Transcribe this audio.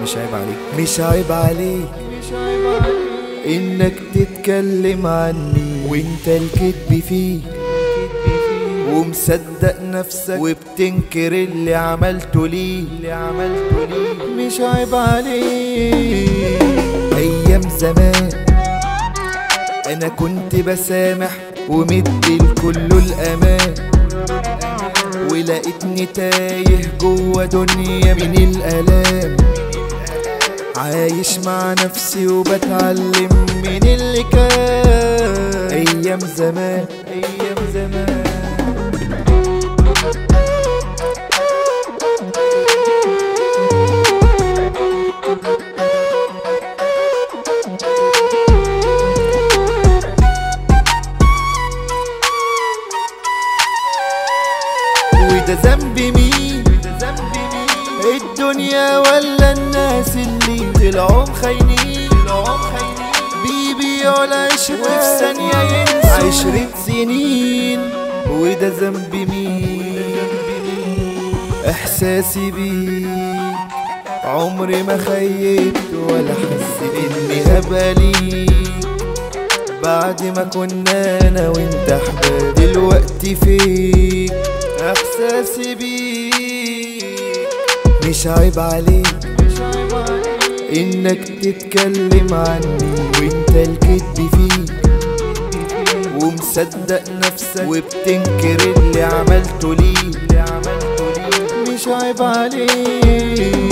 مش عيب عليك مش عيب عليك انك تتكلم عني وانت الكذب فيك ومصدق نفسك وبتنكر اللي عملته ليه اللي عملته ليه مش عيب عليك ايام زمان انا كنت بسامح ومدي لكله الامان ولقيتني تايه جوا دنيا من الالام عايش مع نفسي وبتعلم من اللي كان ايام زمان ايام زمان وده ذنب مين الدنيا ولا الناس اللي طلعوا خاينين بيبيعوا العشرة وفي ثانية ينسوا عشرة سنين وده ذنب مين احساسي بيك عمري ما خيبت ولا حسيت اني هبقى ليك بعد ما كنا انا وانت احباب دلوقتي فيك احساسي بيك مش عيب عليك انك تتكلم عني وانت الكذب فيك ومصدق نفسك وبتنكر اللي عملته ليه اللي عملته ليه مش عيب عليك